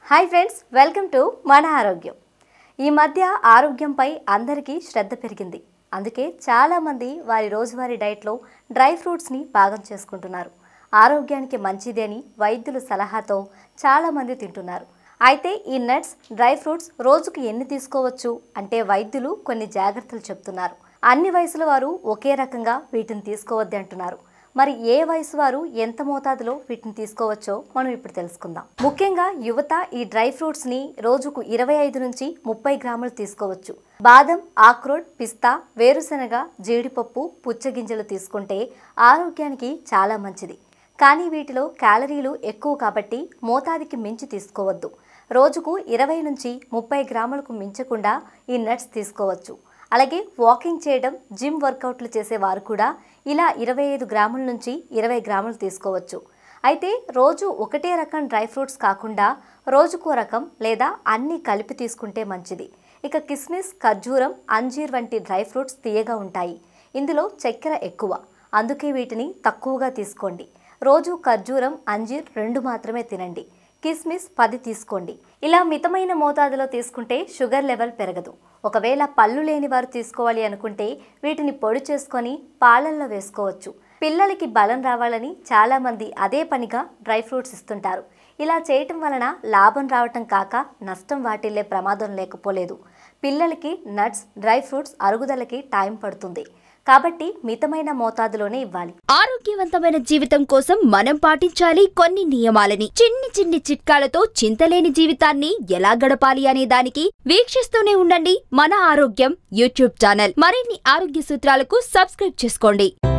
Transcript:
hi friends welcome to మన ఆరోగ్యం ఈ మధ్య ఆరోగ్యంపై అందరికీ శ్రద్ధ పెరిగింది అందుకే చాలామంది వారి రోజువారీ డైట్లో డ్రై ఫ్రూట్స్ని భాగం చేసుకుంటున్నారు ఆరోగ్యానికి మంచిది అని వైద్యుల సలహాతో చాలామంది తింటున్నారు అయితే ఈ నట్స్ డ్రై ఫ్రూట్స్ రోజుకు ఎన్ని తీసుకోవచ్చు అంటే వైద్యులు కొన్ని జాగ్రత్తలు చెప్తున్నారు అన్ని వయసుల వారు ఒకే రకంగా వీటిని తీసుకోవద్దు అంటున్నారు మరి ఏ వయసు వారు ఎంత మోతాదులో వీటిని తీసుకోవచ్చో మనం ఇప్పుడు తెలుసుకుందాం ముఖ్యంగా యువత ఈ డ్రై ఫ్రూట్స్ ని రోజుకు ఇరవై ఐదు నుంచి ముప్పై గ్రాములు తీసుకోవచ్చు బాదం ఆక్రోడ్ పిస్తా వేరుశనగ జీడిపప్పు పుచ్చగింజలు తీసుకుంటే ఆరోగ్యానికి చాలా మంచిది కానీ వీటిలో క్యాలరీలు ఎక్కువ కాబట్టి మోతాదికి మించి తీసుకోవద్దు రోజుకు ఇరవై నుంచి ముప్పై గ్రాములకు మించకుండా ఈ నట్స్ తీసుకోవచ్చు అలాగే వాకింగ్ చేయడం జిమ్ వర్కౌట్లు చేసే వారు కూడా ఇలా ఇరవై ఐదు గ్రాముల నుంచి ఇరవై గ్రాములు తీసుకోవచ్చు అయితే రోజు ఒకటే రకం డ్రై ఫ్రూట్స్ కాకుండా రోజుకో రకం లేదా అన్నీ కలిపి తీసుకుంటే మంచిది ఇక కిస్మిస్ ఖర్జూరం అంజీర్ వంటి డ్రై ఫ్రూట్స్ తీయగా ఉంటాయి ఇందులో చక్కెర ఎక్కువ అందుకే వీటిని తక్కువగా తీసుకోండి రోజు ఖర్జూరం అంజీర్ రెండు మాత్రమే తినండి కిస్మిస్ పది తీసుకోండి ఇలా మితమైన మోతాదులో తీసుకుంటే షుగర్ లెవెల్ పెరగదు ఒకవేళ పళ్ళు లేని వారు తీసుకోవాలి అనుకుంటే వీటిని పొడి చేసుకొని పాలల్లో వేసుకోవచ్చు పిల్లలకి బలం రావాలని చాలామంది అదే పనిగా డ్రై ఫ్రూట్స్ ఇస్తుంటారు ఇలా చేయటం వలన లాభం రావటం కాక నష్టం వాటిల్లే ప్రమాదం లేకపోలేదు పిల్లలకి నట్స్ డ్రై ఫ్రూట్స్ అరుగుదలకి టైం పడుతుంది కాబట్టి మితమైన మోతాదులోనే ఇవ్వాలి ఆరోగ్యవంతమైన జీవితం కోసం మనం పాటించాలి కొన్ని నియమాలని చిన్ని చిన్ని చిట్కాలతో చింతలేని జీవితాన్ని ఎలా గడపాలి అనే దానికి వీక్షిస్తూనే ఉండండి మన ఆరోగ్యం యూట్యూబ్ ఛానల్ మరిన్ని ఆరోగ్య సూత్రాలకు సబ్స్క్రైబ్ చేసుకోండి